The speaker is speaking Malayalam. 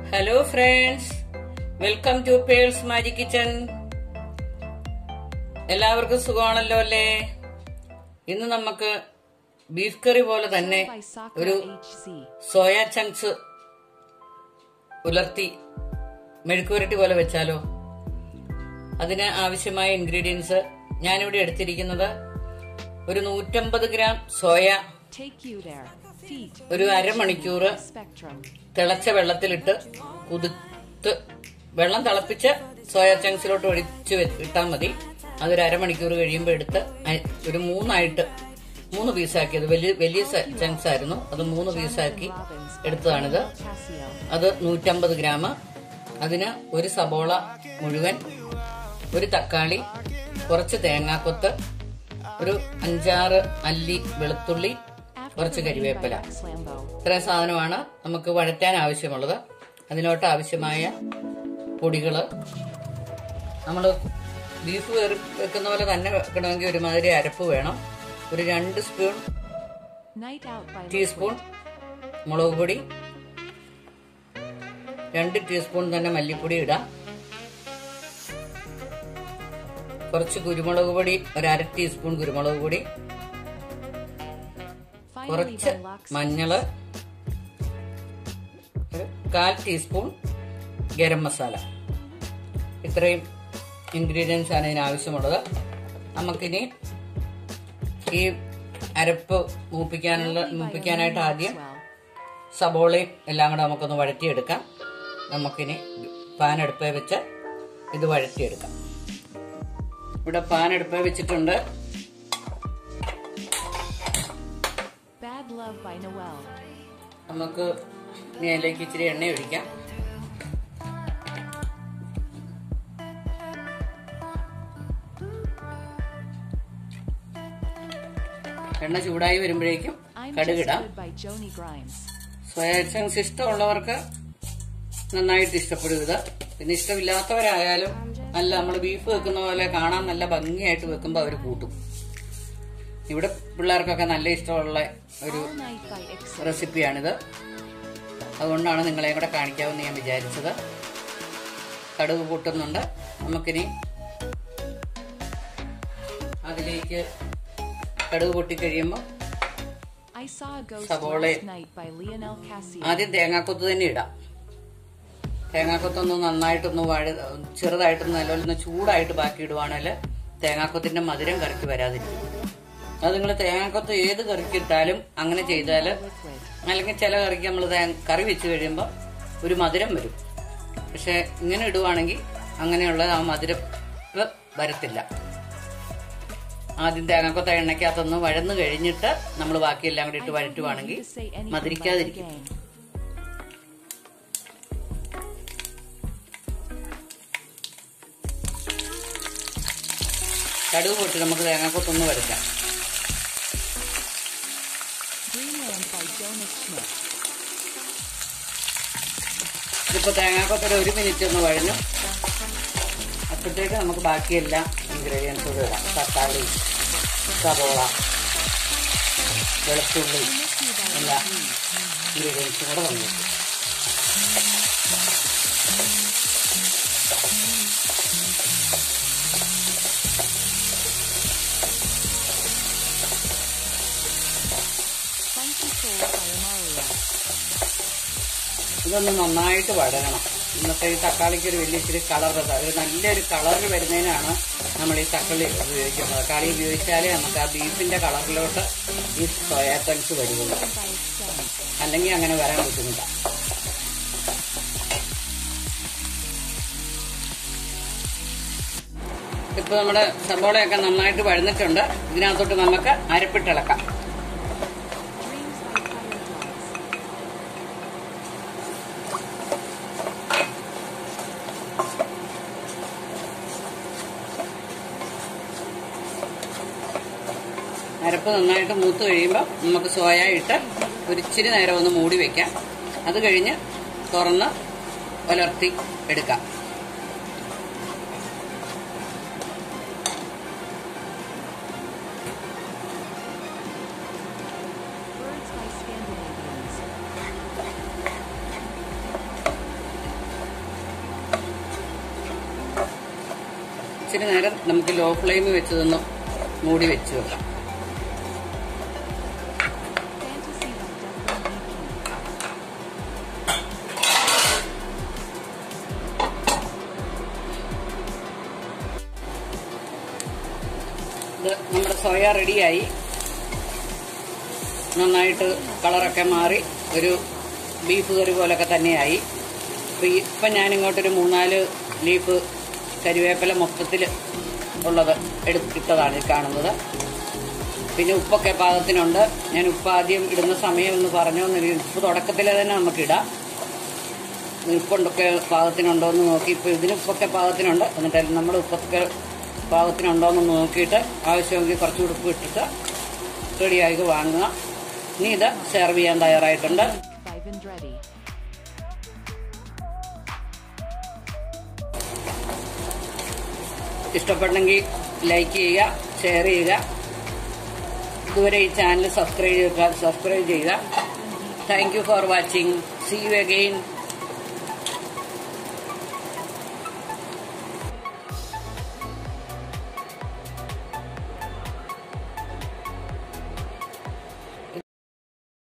Hello friends welcome to purse magic kitchen എല്ലാവർക്കും സുഖമാണല്ലോ അല്ലേ ഇന്ന് നമുക്ക് ബീഫ് കറി പോലെ തന്നെ by ഒരു Sakura HC. സോയ ചങ്ക്സ് ഉലർത്തി മെഴുക്കുവരട്ടി പോലെ വെച്ചാലോ അതിന് ആവശ്യമായ ഇൻഗ്രീഡിയൻസ് ഞാനിവിടെ എടുത്തിരിക്കുന്നത് ഒരു നൂറ്റമ്പത് gram soya Take you there. Feet. ഒരു അരമണിക്കൂർ Spectrum. തിളച്ച വെള്ളത്തിലിട്ട് കുതിർത്ത് വെള്ളം തിളപ്പിച്ച് സോയ ചങ്ക്സിലോട്ട് ഒഴിച്ച് വെ- ഇട്ടാൽ മതി അതൊരു അരമണിക്കൂർ കഴിയുമ്പോൾ എടുത്ത് അ- ഒരു മൂന്നായിട്ട് മൂന്ന് പീസാക്കിയത് വലിയ വലിയ ചങ്ക്സ് ആയിരുന്നു അത് മൂന്ന് പീസാക്കി എടുത്തതാണിത് Casio. അത് നൂറ്റമ്പത് ഗ്രാം അതിന് ഒരു സബോള മുഴുവൻ ഒരു തക്കാളി കുറച്ച് തേങ്ങാക്കൊത്ത് ഒരു അഞ്ചാറ് അല്ലി വെളുത്തുള്ളി കുറച്ച് കരിവേപ്പില Slambo. ഇത്രയും സാധനമാണ് നമുക്ക് വഴറ്റാൻ ആവശ്യമുള്ളത് അതിനോട്ട് ആവശ്യമായ പൊടികള് നമ്മൾ ബീഫ് കറി വെക്കുന്ന പോലെ തന്നെ വെക്കണമെങ്കിൽ ഒരുമാതിരി അരപ്പ് വേണം ഒരു രണ്ട് spoon Night out by teaspoon മുളക് പൊടി രണ്ട് ടീസ്പൂൺ തന്നെ മല്ലിപ്പൊടി ഇടാം കുറച്ച് കുരുമുളക് പൊടി ഒരു അര ടീസ്പൂൺ കുരുമുളക് പൊടി Finally കുറച്ച് by Lux. മഞ്ഞള് ഒരു കാൽ ടീസ്പൂൺ ഗരം മസാല ഇത്രയും ഇൻഗ്രീഡിയൻസ് ആണ് ഇതിന് ആവശ്യമുള്ളത് നമുക്കിനി ഈ അരപ്പ് മൂപ്പിക്കാനുള്ള മൂപ്പിക്കാനായിട്ട് ആദ്യം Well. സബോളയും എല്ലാം കൂടെ നമുക്കൊന്ന് വഴറ്റിയെടുക്കാം നമുക്കിനി പാൻ അടുപ്പേ വെച്ച് ഇത് വഴറ്റിയെടുക്കാം ഇവിടെ പാൻ അടുപ്പേ വെച്ചിട്ടുണ്ട് Bad Love by Noel. നമുക്ക് ഇനി അതിലേക്ക് ഇച്ചിരി എണ്ണ ഒഴിക്കാം എണ്ണ ചൂടായി വരുമ്പോഴേക്കും I'm just കടുകിടാം good by Joni Grimes. Soya chunks ഇഷ്ടമുള്ളവർക്ക് നന്നായിട്ട് ഇഷ്ടപ്പെടും ഇത് പിന്നെ ഇഷ്ടമില്ലാത്തവരായാലും നല്ല നമ്മൾ ബീഫ് വെക്കുന്ന പോലെ കാണാൻ നല്ല ഭംഗിയായിട്ട് വെക്കുമ്പോൾ അവർ കൂട്ടും ഇവിടെ പിള്ളേർക്കൊക്കെ നല്ല ഇഷ്ടമുള്ള ഒരു All night by Ixo. റെസിപ്പിയാണിത് അതുകൊണ്ടാണ് നിങ്ങളെയും കൂടെ കാണിക്കാമെന്ന് ഞാൻ വിചാരിച്ചത് കടുക് കൂട്ടുന്നുണ്ട് നമുക്കിനി അതിലേക്ക് കടുക് പൊട്ടിക്കഴിയുമ്പോൾ I saw a ghost Sabole. last night by Lionel Casio. ആദ്യം തേങ്ങാക്കൊത്ത് തന്നെ ഇടാം തേങ്ങാക്കൊത്തൊന്ന് നന്നായിട്ടൊന്ന് വഴ ചെറുതായിട്ടൊന്ന് നല്ലപോലെ ഒന്ന് ചൂടായിട്ട് ബാക്കി ഇടുവാണെങ്കിൽ തേങ്ങാക്കൊത്തിന്റെ മധുരം കറിക്ക് വരാതിരിക്കും അത് നിങ്ങൾ തേങ്ങാക്കൊത്ത് ഏത് കറിക്ക് ഇട്ടാലും അങ്ങനെ ചെയ്താൽ Liquid. അല്ലെങ്കിൽ ചില കറിക്ക് നമ്മൾ കറി വെച്ച് കഴിയുമ്പോൾ ഒരു മധുരം വരും പക്ഷെ ഇങ്ങനെ ഇടുവാണെങ്കിൽ അങ്ങനെയുള്ള ആ മധുരം വരത്തില്ല ആദ്യം തേങ്ങാക്കൊത്ത എണ്ണയ്ക്കകത്തൊന്ന് വഴന്ന് കഴിഞ്ഞിട്ട് നമ്മൾ ബാക്കിയെല്ലാം കൂടി ഇട്ട് I don't need വഴറ്റുവാണെങ്കിൽ you to say anything by the മധുരിക്കാതിരിക്കും gang. കടുക് പൊട്ടി നമുക്ക് തേങ്ങാക്കൊത്തൊന്ന് വരയ്ക്കാം Greenland by Jonas Schmidt. ഇതിപ്പോ തേങ്ങാക്കൊത്തൊരു ഒരു മിനിറ്റ് ഒന്ന് വഴഞ്ഞു അപ്പോഴത്തേക്ക് നമുക്ക് ബാക്കിയെല്ലാം ഇൻഗ്രീഡിയൻസ് കൂടെ ഇടാം തക്കാളി സവോള വെളുത്തുള്ളി എല്ലാ ഇൻഗ്രീഡിയൻസും കൂടെ വന്നു Funky Soul by Amaria. ഇതൊന്ന് നന്നായിട്ട് വഴങ്ങണം ഇന്നത്തെ ഈ തക്കാളിക്ക് ഒരു വലിയ ഇച്ചിരി കളർ ഒരു നല്ലൊരു കളർ വരുന്നതിനാണ് നമ്മൾ ഈ തക്കാളി ഉപയോഗിക്കുന്നത് തക്കാളി ഉപയോഗിച്ചാലേ നമുക്ക് ആ ബീഫിന്റെ കളറിലോട്ട് ഈ സോയാ ചങ്ക്സ് വരുള്ളൂ By Extend. അല്ലെങ്കിൽ അങ്ങനെ വരാൻ ബുദ്ധിമുട്ടാണ് ഇപ്പൊ നമ്മുടെ സബോളയൊക്കെ നന്നായിട്ട് വഴന്നിട്ടുണ്ട് ഇതിനകത്തോട്ട് നമുക്ക് അരപ്പിട്ടിളക്കാം Dreams by Fireflies. അരപ്പ് നന്നായിട്ട് മൂത്ത് കഴിയുമ്പോൾ നമുക്ക് സോയ ഇട്ട് ഒരു ഇച്ചിരി നേരം ഒന്ന് മൂടി വെക്കാം അത് കഴിഞ്ഞ് തുറന്ന് പുലർത്തി എടുക്കാം Birds by Scandinavians. ഇച്ചിരി നേരം നമുക്ക് ലോ ഫ്ലെയിമിൽ വെച്ചതൊന്ന് മൂടി വെച്ച് വെക്കാം Fantasy by Declan Leakey. ഇത് നമ്മുടെ സോയ റെഡിയായി നന്നായിട്ട് കളറൊക്കെ മാറി ഒരു ബീഫ് കറി പോലൊക്കെ തന്നെയായി അപ്പൊ ഈ- ഇപ്പം ഞാനിങ്ങോട്ടൊരു മൂന്നാല് ലീഫ് കരിവേപ്പില മൊത്തത്തിൽ ഉള്ളത് എടുത്തിട്ടതാണ് ഈ കാണുന്നത് പിന്നെ ഉപ്പൊക്കെ പാകത്തിനുണ്ട് ഞാൻ ഉപ്പ് ആദ്യം ഇടുന്ന സമയം ഒന്ന് പറഞ്ഞു ഉപ്പ് തുടക്കത്തിലെ തന്നെ നമുക്ക് ഇടാം ഉപ്പൊണ്ടൊക്കെ പാകത്തിനുണ്ടോ എന്ന് നോക്കി ഇപ്പൊ ഇതിന് ഉപ്പൊക്കെ പാകത്തിനുണ്ട് എന്നിട്ട് നമ്മൾ ഉപ്പൊക്കെ പാകത്തിനുണ്ടോ എന്ന് നോക്കിയിട്ട് ആവശ്യമെങ്കിൽ കുറച്ച് ഉപ്പ് ഇട്ടിട്ട് റെഡിയാക്കി വാങ്ങുക ഇനി ഇത് സെർവ് ചെയ്യാൻ തയ്യാറായിട്ടുണ്ട് By Vendretti. ഇഷ്ടപ്പെട്ടെങ്കിൽ ലൈക്ക് ചെയ്യുക ഷെയർ ചെയ്യുക ഇതുവരെ ഈ ചാനൽ സബ്സ്ക്രൈബ് ചെയ്യുക സബ്സ്ക്രൈബ് ചെയ്യുക thank you for watching see you again